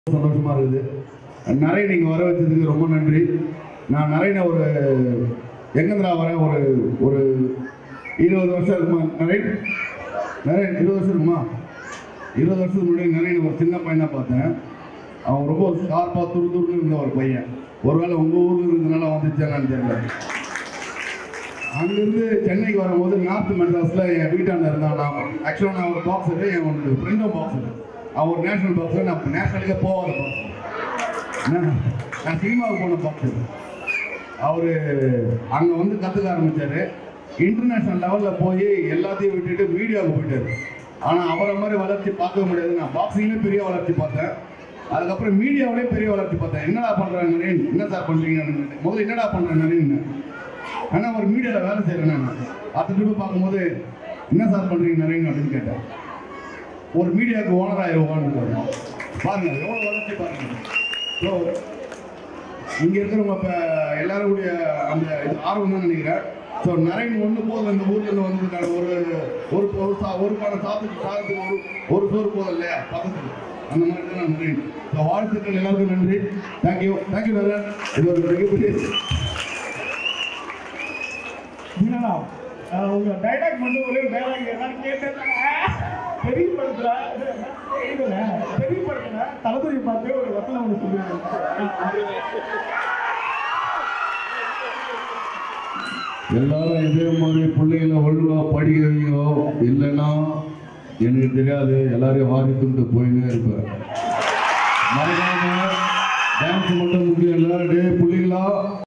சந்தோஷமா இருக்குது நிறைய நீங்க வர வச்சதுக்கு ரொம்ப நன்றி நான் நிறைய ஒரு எங்கந்திரா வரேன் ஒரு ஒரு இருபது வருஷம் இருக்குமா நிறைய நிறைய இருபது வருஷம் இருக்குமா இருபது வருஷத்துக்கு முன்னாடி நிறைய ஒரு சின்ன பையனை பார்த்தேன் அவன் ரொம்ப ஷார்ப்பாக துரு துருன்னு இருந்த ஒரு பையன் ஒருவேளை உங்கள் ஊரில் இருந்ததுனால வந்துச்சான்னு தெரியல அங்கிருந்து சென்னைக்கு வரும்போது நார்த் மெட்ராஸில் என் வீட்டாண்ட இருந்தான் நான் ஆக்சுவலாக நான் ஒரு பாக்ஸரு என் ஒரு ஃப்ரெண்டும் பாக்ஸரு அவன் ஒரு நேஷனல் பாக்ஸர் நான் நேஷனலுக்கே போகாத பாக்ஸர் நான் சினிமாவுக்கு போன பாக்ஸர் அவர் அங்கே வந்து கற்றுக்க ஆரம்பிச்சாரு இன்டர்நேஷனல் லெவலில் போய் எல்லாத்தையும் விட்டுட்டு மீடியாவுக்கு போயிட்டாரு ஆனால் அவரை மாதிரி வளர்ச்சி பார்க்க முடியாது நான் பாக்ஸிங்லேயும் பெரிய வளர்ச்சி பார்த்தேன் அதுக்கப்புறம் மீடியாவிலேயும் பெரிய வளர்ச்சி பார்த்தேன் என்னடா பண்ணுறாங்க நரேன் என்ன சார் பண்ணுறீங்க முதல்ல என்னடா பண்ணுறேன் நரேன் ஆனால் ஒரு மீடியாவில் வேலை செய்கிறேன் நான் அடுத்த ட்ரிப்பு பார்க்கும்போது என்ன சார் பண்ணுறீங்க நரேன் அப்படின்னு கேட்டேன் ஒரு மீடியாவுக்கு ஓனர் ஆயிடுவான்னு பாருங்க எவ்வளோ வளர்ச்சி பாருங்க ஸோ இங்க இருக்கிறவங்க இப்போ எல்லாரும் கூடிய அந்த இது ஆர்வம் தான் நினைக்கிறேன் ஸோ நரேன் ஒன்று போதும் இந்த ஊர்ல இருந்து வந்ததுக்கான ஒரு ஒரு ஒரு சா ஒரு பான சாத்துக்கு சாதத்துக்கு ஒரு ஒரு சோறு போதும் இல்லையா பக்கத்துக்கு அந்த மாதிரி தான் நான் நரேன் ஸோ வாழ்த்துக்கள் எல்லாருக்கும் நன்றி தேங்க்யூ தேங்க்யூ நரேன் இது ஒரு மிகப்பெரிய என்னடா அஹ் உங்க டைலாக் மட்டும் ஒரே டைலாக் எல்லாரும் கேட்டேன் பெரிய படத்துல இதுல பெரிய படத்துல தளபதி பார்த்து ஒரு வசனம் ஒன்று சொல்லுவாங்க எல்லாரும் இதே மாதிரி பிள்ளைகளை ஒழுங்கா படிக்க வைங்க இல்லைன்னா எனக்கு தெரியாது எல்லாரையும் வாரி துண்டு போயின்னே இருப்பேன் மறக்காம டான்ஸ் மட்டும் முக்கியம் இல்லை டே பிள்ளைங்களா